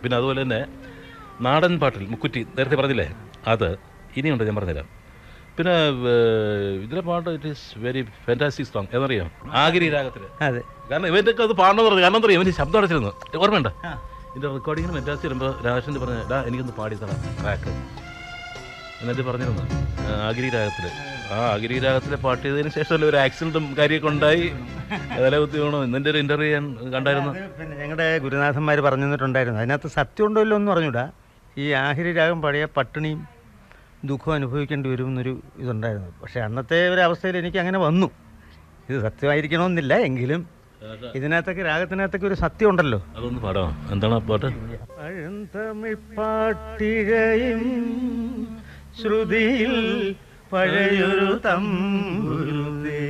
പിന്നെ അതുപോലെ തന്നെ നാടൻ പാട്ടിൽ മുക്കുറ്റി നേരത്തെ പറഞ്ഞില്ലേ അത് ഇനിയുണ്ട് ഞാൻ പറഞ്ഞുതരാം പിന്നെ ഏഹ്, ഇതിലെ പാട്ട് it is very fantastic song എന്നറിയാം ആഗിരി രാഗത്തിൽ അതെ കാരണം ഇവൻ്റെയൊക്കെ അത് പാടണമെന്ന് പറഞ്ഞു കാരണം എന്താ പറയുക ഇവന് ശബ്ദം അടച്ചിരുന്നു ഓർമ്മയുണ്ട് ഇതിൻ്റെ റെക്കോർഡിങ്ങിന് മെറ്റാസ് വരുമ്പോൾ രാജേഷിൻ്റെ പറഞ്ഞ ഡാ എനിക്കൊന്ന് പാടി തരാം ട്രാക്ക് എന്നിട്ട് പറഞ്ഞിരുന്നു ആ, ആഗിരി രാഗത്തിൽ ആ ആഗിരി രാഗത്തിലെ പാട്ട് ചെയ്തതിന് ശേഷമല്ലേ ഒരു ആക്സിഡൻറ്റും കാര്യമൊക്കെ ഉണ്ടായി അതല്ലേ കുത്തി വീണു ഇന്നിൻ്റെ ഒരു ഇൻ്റർവ്യൂ ഞാൻ കണ്ടായിരുന്നു അത് പിന്നെ ഞങ്ങളുടെ ഗുരുനാഥന്മാർ പറഞ്ഞു തന്നിട്ടുണ്ടായിരുന്നു അതിനകത്ത് സത്യം ഉണ്ടോ ഇല്ലോ എന്ന് പറഞ്ഞൂടാ ഈ ആഹിരി രാഗം പഴയ പട്ടിണിയും ദുഃഖവും അനുഭവിക്കേണ്ടി വരും എന്നൊരു ഇതുണ്ടായിരുന്നു പക്ഷേ അന്നത്തെ ഒരു അവസ്ഥയിൽ എനിക്ക് അങ്ങനെ വന്നു ഇത് സത്യമായിരിക്കണമെന്നില്ല എങ്കിലും ഇതിനകത്തൊക്കെ രാഗത്തിനകത്തൊക്കെ ഒരു സത്യം ഉണ്ടല്ലോ അതൊന്ന് പാടാം എന്താണ് ആ പാട്ട് പഴന്തമിഴ് പാട്ടിഴയും ശ്രുതിയിൽ പഴയൊരു തമ്പുരുതേ